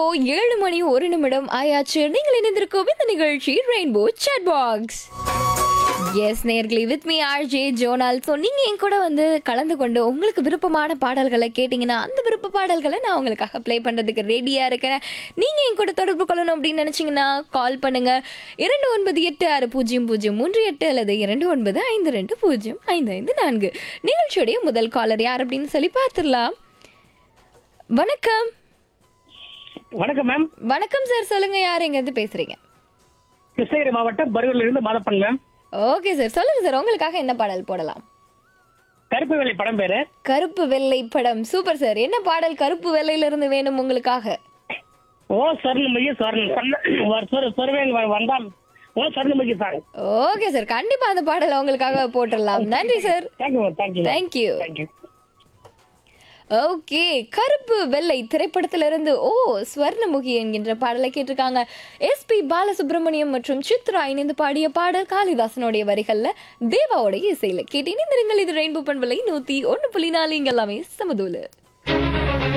ஏழு மணி ஒரு நிமிடம் ஆயாச்சு நீங்கள் இணைந்திருக்கும் இந்த நிகழ்ச்சி ரெயின்போ chat பாக்ஸ் எஸ் நேர்களை வித் மீ ஆர்ஜே ஜோனால் ஸோ நீங்கள் என் கூட வந்து கலந்து கொண்டு உங்களுக்கு விருப்பமான பாடல்களை கேட்டிங்கன்னா அந்த விருப்ப பாடல்களை நான் உங்களுக்காக ப்ளே பண்ணுறதுக்கு ரெடியாக இருக்கிறேன் நீங்கள் என் கூட தொடர்பு கொள்ளணும் அப்படின்னு நினச்சிங்கன்னா கால் பண்ணுங்கள் இரண்டு ஒன்பது எட்டு ஆறு பூஜ்ஜியம் பூஜ்ஜியம் மூன்று எட்டு அல்லது இரண்டு ஒன்பது ஐந்து ரெண்டு பூஜ்ஜியம் ஐந்து ஐந்து நான்கு நிகழ்ச்சியுடைய முதல் காலர் யார் அப்படின்னு சொல்லி பார்த்துடலாம் வணக்கம் வணக்கம் மேம் வணக்கம் சார் சொல்லுங்க யார் எங்கேருந்து பேசுறீங்க கிருஷ்ணகிரி மாவட்டம் பருவூர்ல இருந்து மாதப்பன் மேம் ஓகே சார் சொல்லுங்க சார் உங்களுக்காக என்ன பாடல் போடலாம் கருப்பு வெள்ளை படம் பேரு கருப்பு வெள்ளை படம் சூப்பர் சார் என்ன பாடல் கருப்பு வெள்ளையில இருந்து வேணும் உங்களுக்காக ஓ சொர்ணமுகி சொர்ணம் சொர்வேன் வந்தால் ஓ சொர்ணமுகி சாங் ஓகே சார் கண்டிப்பா அந்த பாடல் உங்களுக்காக போட்டுடலாம் நன்றி sir thank you ma'am thank you thank you thank you okay கருப்பு வெள்ளை திரைப்படத்திலிருந்து ஓ ஸ்வர்ணமுகி என்கின்ற பாடலை கேட்டிருக்காங்க எஸ்பி பாலசுப்ரமணியம் மற்றும் சித்ரா இணைந்து பாடிய பாடல் காளிதாசனுடைய வரிகள்ல தேவாவுடைய இசையில கேட்டீங்க இந்த இது ரெயின்போ பண்பலை நூத்தி ஒன்னு புள்ளி நாலு இங்க எல்லாமே சமதூலு